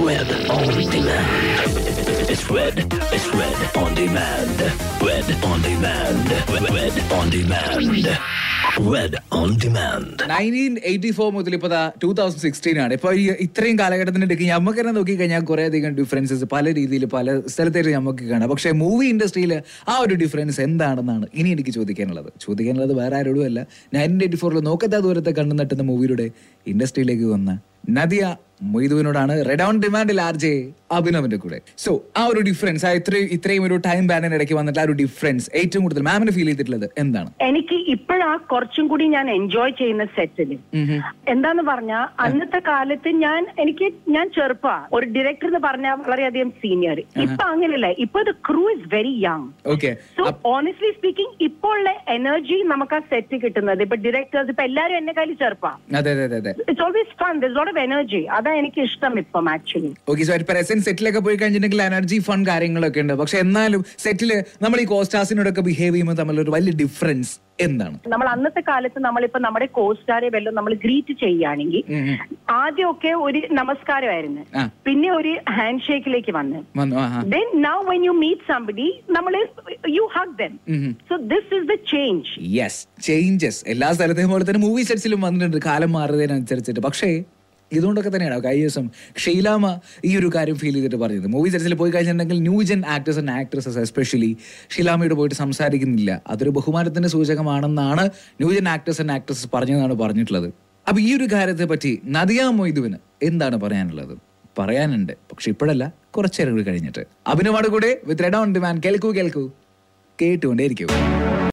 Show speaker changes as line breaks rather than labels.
Red on demand. It's red. It's red on demand. Red on demand. Red, red on demand. Red on demand.
Nineteen eighty four മുതൽ ഇപ്പൊ two thousand sixteen ആണ് ഇപ്പൊ ഈ ഇത്രയും കാലഘട്ടത്തിനിടയ്ക്ക് നമുക്ക് തന്നെ നോക്കി കഴിഞ്ഞാൽ കുറെ അധികം ഡിഫറൻസസ് പല രീതിയിൽ പല സ്ഥലത്തായിട്ട് നമുക്ക് കാണാം പക്ഷെ മൂവി ഇൻഡസ്ട്രിയിൽ ആ ഒരു ഡിഫറൻസ് എന്താണെന്നാണ് ഇനി എനിക്ക് ചോദിക്കാനുള്ളത് ചോദിക്കാനുള്ളത് വേറെ ആരോടും അല്ല നയൻറ്റീൻ എയ്റ്റി ഫോറിൽ നോക്കത്താ ദൂരത്തെ കണ്ണു നട്ടുന്ന മൂവിയുടെ ഇൻഡസ്ട്രിയിലേക്ക് വന്ന നദിയ മൊയ്തുവിനോടാണ് റെഡ് ഓൺ ഡിമാൻഡിൽ ആർ ജെ അഭിനവിന്റെ കൂടെ സോ ആ ഒരു ഡിഫറൻസ് ആ ഇത്രയും ഇത്രയും ഒരു ടൈം ബാനിന് ഇടയ്ക്ക് വന്നിട്ട് ആ ഒരു ഡിഫറൻസ് ഏറ്റവും കൂടുതൽ മാമിന് ഫീൽ ചെയ്തിട്ടുള്ളത് എന്താണ്
എനിക്ക് ഇപ്പോഴാ കുറച്ചും കൂടി ഞാൻ എൻജോയ് ചെയ്യുന്ന സെറ്റില് എന്താന്ന് പറഞ്ഞാ അന്നത്തെ കാലത്ത് ഞാൻ എനിക്ക് ഞാൻ ചെറുപ്പാ ഒരു ഡയറക്ടർ എന്ന് പറഞ്ഞാൽ വളരെയധികം സീനിയർ ഇപ്പൊ അങ്ങനെയല്ല ഇപ്പൊ the crew is very young
okay
so honestly speaking ഇപ്പോൾ ഉള്ള എനർജി നമുക്ക് ആ സെറ്റ് കിട്ടുന്നത് ഇപ്പൊ ഡയറക്ടേഴ്സ് ഇപ്പൊ എല്ലാരും എന്നെ കയ്യിൽ ചെറുപ്പാ
അതെ അതെ അതെ അതെ
it's always fun this lot of energy അതാ എനിക്ക് ഇഷ്ടം ഇപ്പം ആക്ച്വലി
ഓക്കെ സോ പ്രസന്റ് സെറ്റിലൊക്കെ പോയി കഴിഞ്ഞിട്ടുണ്ടെങ്കിൽ എനർജി ഫൺ കാര്യങ്ങളൊക്കെ ഉണ്ട് പക്ഷെ എന്നാലും സെറ്റില് നമ്മൾ ഈ കോസ്റ്റാസിനോടൊക്കെ ബിഹേവ് ചെയ്യുമ്പോൾ തമ്മിലൊരു വലിയ ഡിഫറൻസ് എന്താണ്
നമ്മൾ അന്നത്തെ കാലത്ത് നമ്മളിപ്പോ നമ്മുടെ കോസ്റ്റാരെ വല്ലതും നമ്മൾ ഗ്രീറ്റ് ചെയ്യുകയാണെങ്കിൽ ആദ്യമൊക്കെ ഒരു നമസ്കാരമായിരുന്നു
ആ.
പിന്നെ ഒരു ഹാൻഡ് ഷേക്കിലേക്ക് വന്ന്
വന്നു ആ
then now when you meet somebody നമ്മൾ you hug them so this is the change
yes changes എല്ലാ സ്ഥലത്തെയും പോലെ തന്നെ മൂവി സെറ്റ്സിലും വന്നിട്ടുണ്ട് കാലം മാറുന്നതിനനുസരിച്ചിട്ട് പക്ഷേ ഇതുകൊണ്ടൊക്കെ തന്നെയാണ് കഴിഞ്ഞ ദിവസം ഷെയ്ലാമ ഈ ഒരു കാര്യം ഫീൽ ചെയ്തിട്ട് പറഞ്ഞത് മൂവി സെറ്റ്സിൽ പോയി കഴിഞ്ഞിട്ടുണ്ടെങ്കിൽ new gen actors and actresses especially ഷീലാമയോട് പോയിട്ട് സംസാരിക്കുന്നില്ല അതൊരു ബഹുമാനത്തിന്റെ സൂചകമാണെന്നാണ് ന്യൂജൻ ആക്ടേഴ്സ് ആൻഡ് ആക്ട്രസസ് പറഞ്ഞതെന്നാണ് പറഞ്ഞിട്ടുള്ളത് അപ്പൊ ഈ ഒരു കാര്യത്തെ പറ്റി നദിയ മൊയ്തുവിന് എന്താണ് പറയാനുള്ളത് പറയാനുണ്ട് പക്ഷെ ഇപ്പോഴല്ല കുറച്ചേരം കൂടി കഴിഞ്ഞിട്ട് അഭിനവാട് കൂടെ വിത്ത് റെഡ് ഓൺ ഡിമാൻഡ് കേൾക്കൂ കേൾക്കൂ കേട്ടുകൊണ്ടേയിരിക്കും